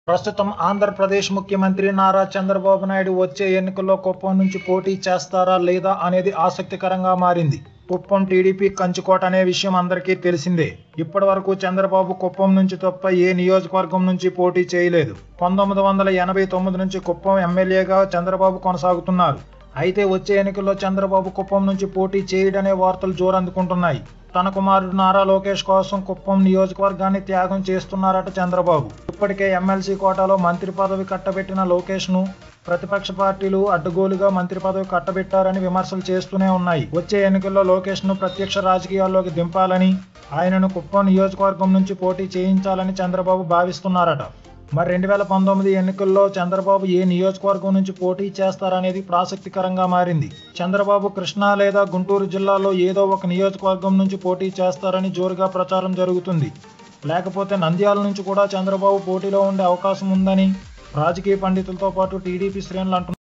ప్రస్తుతం ఆంధ్రప్రదేశ్ ముఖ్యమంత్రి నారా చంద్రబాబు నాయుడు వచ్చే ఎన్నికల్లో కుప్పం నుంచి పోటీ చేస్తారా లేదా అనేది ఆసక్తికరంగా మారింది కుప్పం టీడీపీ కంచుకోట అనే విషయం అందరికీ తెలిసిందే ఇప్పటి వరకు చంద్రబాబు కుప్పం నుంచి తప్ప ఏ నియోజకవర్గం నుంచి పోటీ చేయలేదు పంతొమ్మిది వందల ఎనభై తొమ్మిది నుంచి కుప్పం ఎమ్మెల్యేగా చంద్రబాబు కొనసాగుతున్నారు అయితే వచ్చే ఎన్నికల్లో చంద్రబాబు కుప్పం నుంచి పోటీ చేయడనే వార్తలు జోరందుకుంటున్నాయి తన కుమారుడు నారా లోకేష్ కోసం కుప్పం నియోజకవర్గాన్ని త్యాగం చేస్తున్నారట చంద్రబాబు ఇప్పటికే ఎమ్మెల్సీ కోటాలో మంత్రి పదవి కట్టబెట్టిన లోకేష్ ను ప్రతిపక్ష పార్టీలు అడ్డగోలుగా మంత్రి పదవి కట్టబెట్టారని విమర్శలు చేస్తూనే ఉన్నాయి వచ్చే ఎన్నికల్లో లోకేష్ ను ప్రత్యక్ష రాజకీయాల్లోకి దింపాలని ఆయనను కుప్పం నియోజకవర్గం నుంచి పోటీ చేయించాలని చంద్రబాబు భావిస్తున్నారట మరి రెండు వేల పంతొమ్మిది ఎన్నికల్లో చంద్రబాబు ఏ నియోజకవర్గం నుంచి పోటీ చేస్తారనేది ఇప్పుడు ఆసక్తికరంగా మారింది చంద్రబాబు కృష్ణా లేదా గుంటూరు జిల్లాలో ఏదో ఒక నియోజకవర్గం నుంచి పోటీ చేస్తారని జోరుగా ప్రచారం జరుగుతుంది లేకపోతే నంద్యాల నుంచి కూడా చంద్రబాబు పోటీలో ఉండే అవకాశం ఉందని రాజకీయ పండితులతో పాటు టీడీపీ శ్రేణులు అంటున్నారు